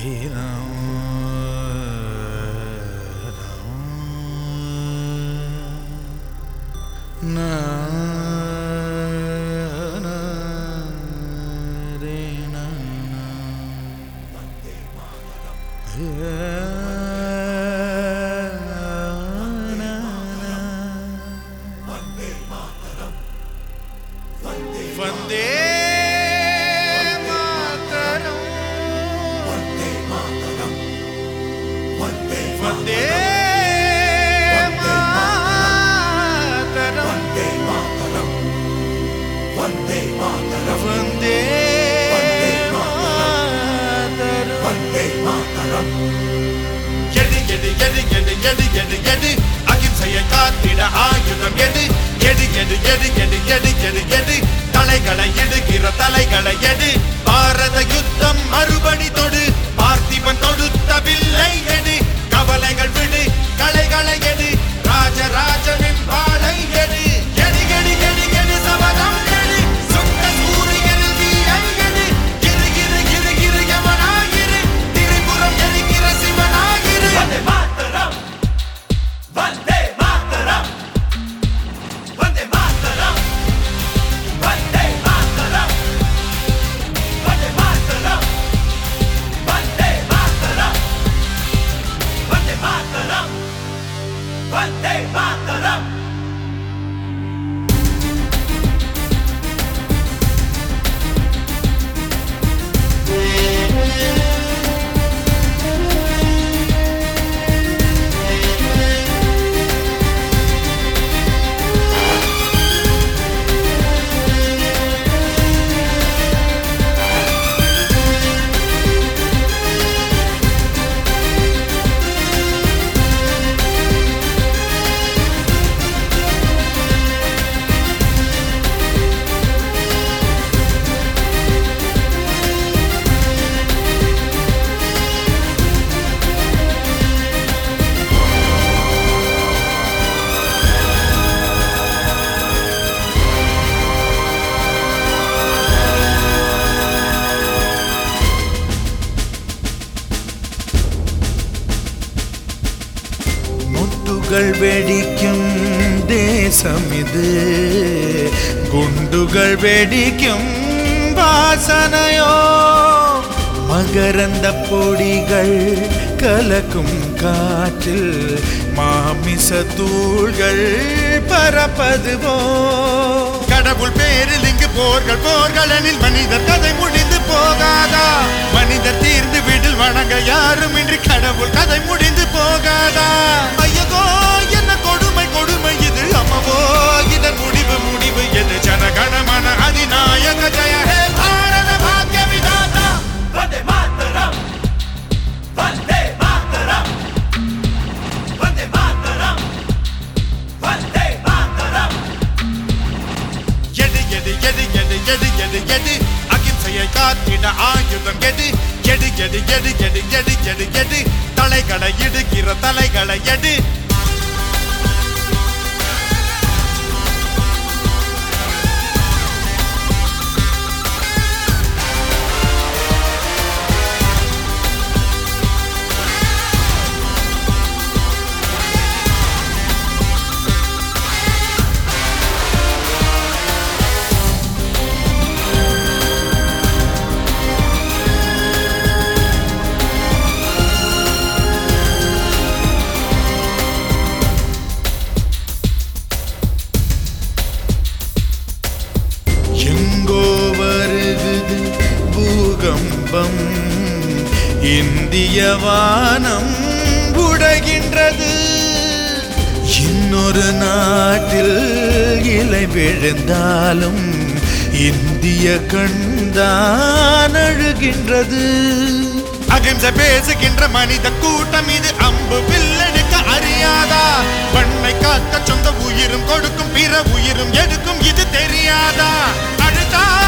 வந்தே மாதரம் வந்தே மாதரம் வந்தே மாதரம் எடு எடு எடு எடு எடு எடு எடு அகிம்சையை காத்திட ஆயுதம் எடு எடு எடு எடு எடு எடு எடு எடு தலைகளை இடுகிற தலைகளை எடு பாரத யுத்தம் மறுபடி தொடு பார்த்திபன் தொடுத்த வில்லை எடு கவலைகள் விடு கலைகளை எடு ராஜராஜனின் வாளை எடு எடு எடு எடு எடு சபதம் எடு சொந்த சூரியனில் தீயை எடு இரு இரு இரு இரு யமனாயிரு திரிபுரம் எரிகிற சிவனாயிரு வந்தே மாதரம் வந்தே மாதரம் வந்தே மாதரம் வந்தே மாதரம் வந்தே மாதரம் வந்தே மாதரம் வந்தே மாதரம் வந்தே மாதரம் முட்டுகள் வெடிக்கும் தேசம் இது குண்டுகள் வெடிக்கும் வாசனையோ மகரந்த பொடிகள் கலக்கும் காற்றில் மாமிச தூள்கள் பரப்பதுவோ கடவுள் பேரில் இங்கு போர்கள் போர்களெனில் மனிதர் கதை முடிந்து போகாதா மனிதர் தீர்ந்து விடில் வணங்க யாரும் இன்றி கடவுள் கதை முடிந்து போகாதா ஐயகோ என்ன கொடுமை கொடுமை இது அம்மவோ இதன் முடிவு முடிவு எது ஜனகணமன அதிநாயக ஜெய ஹே பாரத பாக்ய விதாதா வந்தே மாதரம் வந்தே மாதரம் வந்தே மாதரம் வந்தே மாதரம் எடு எடு எடு எடு எடு எடு எடு அகிம்சையை காத்திட ஆயுதம் எடு எடு எடு எடு எடு எடு எடு எடு தலைகளை இடுகிற தலைகளை எடு எங்கோ வருகுது பூகம்பம் இந்திய வானம் உடைகின்றது இன்னொரு நாட்டில் இலை விழுந்தாலும் இந்திய கண்தான் அழுகின்றது அகிம்சை பேசுகின்ற மனித கூட்டம் இது அம்பு வில்லெடுக்க அறியாதா பண்ணை காக்க சொந்த உயிரும் கொடுக்கும் பிற உயிரும் எடுக்கும் இது தெரியாதா அழுதா